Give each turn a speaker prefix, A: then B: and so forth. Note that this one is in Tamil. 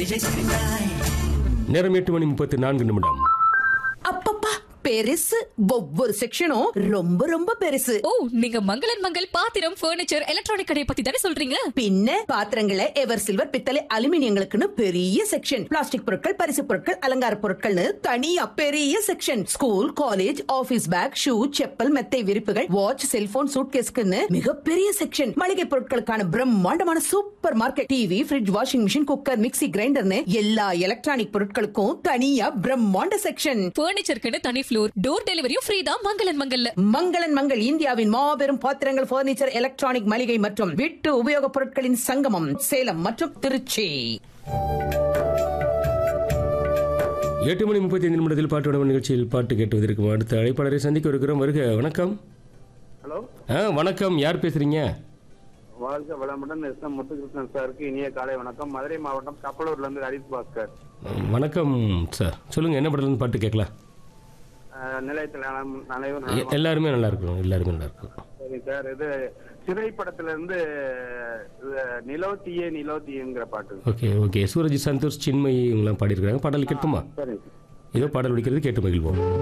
A: நேரம் எட்டு மணி முப்பத்தி நான்கு நிமிடம்
B: அப்பப்பா பெருசு ஒவ்வொரு செக்ஷனும் ரொம்ப ரொம்ப பெருசு
C: ஓ நீங்க மங்களன் மங்கள் பாத்திரம் ஃபர்னிச்சர் எலக்ட்ரானிக் கடையை பத்தி தானே சொல்றீங்க
B: பின்ன பாத்திரங்களை எவர் சில்வர் பித்தளை அலுமினியங்களுக்குன்னு பெரிய செக்ஷன் பிளாஸ்டிக் பொருட்கள் பரிசு பொருட்கள் அலங்கார பொருட்கள்னு தனியா பெரிய section school college office bag shoe chappal மெத்தை விரிப்புகள் வாட்ச் செல்போன் சூட்கேஸ்க்குன்னு மிகப்பெரிய செக்ஷன் மளிகை பொருட்களுக்கான பிரம்மாண்டமான super market TV fridge washing machine cooker mixie கிரைண்டர்னு எல்லா எலக்ட்ரானிக் பொருட்களுக்கும் தனியா பிரம்மாண்ட செக்ஷன்
C: ஃபர்னிச்சருக்குன்னு தனி ஃப்ளோர் டோர் டெலிவரியும் ஃப்ரீ தான் மங்களன் மங்கல்ல
B: மங்களன் மங்கள் இந்தியாவின் மாபெரும் பாத்திரங்கள் பர்னிச்சர் எலக்ட்ரானிக் மளிகை மற்றும் வீட்டு உபயோகப் பொருட்களின் சங்கமம் சேலம் மற்றும் திருச்சி
A: எட்டு மணி முப்பத்தி ஐந்து நிமிடத்தில் பாட்டு உணவு நிகழ்ச்சியில் பாட்டு கேட்டுவதற்கு அடுத்த அழைப்பாளரை சந்திக்க இருக்கிறோம் வருக வணக்கம்
D: ஹலோ
A: ஆ வணக்கம் யார் பேசுறீங்க
D: வாழ்க வளமுடன் எஸ் எம் முத்துகிருஷ்ணன் சாருக்கு இனிய காலை வணக்கம் மதுரை மாவட்டம் கப்பலூர்ல இருந்து ஹரித் பாஸ்கர்
A: வணக்கம் சார் சொல்லுங்க என்ன படத்துல இருந்து பாட்டு கேட்கலாம்
D: அஹ், நிலையத்தில் நலம்- அனைவரும்
A: எ-
D: நலமா?
A: எல்லாருமே நல்லா இருக்கும் எல்லாருமே நல்லா இருக்கும்
D: சரி சார் இது சிறை படத்துல இருந்து இது, நிலோத்தியே நிலோத்தியங்கிற பாட்டு
A: ஓகே ஓகே சூரஜ் சந்தோஷ் சின்மயி இவங்கெல்லாம் பாடியிருக்காங்க பாடல் கேட்போமா
D: சரி
A: ஏதோ பாடல் ஒழிக்கிறது கேட்டு மகிழ்வோம்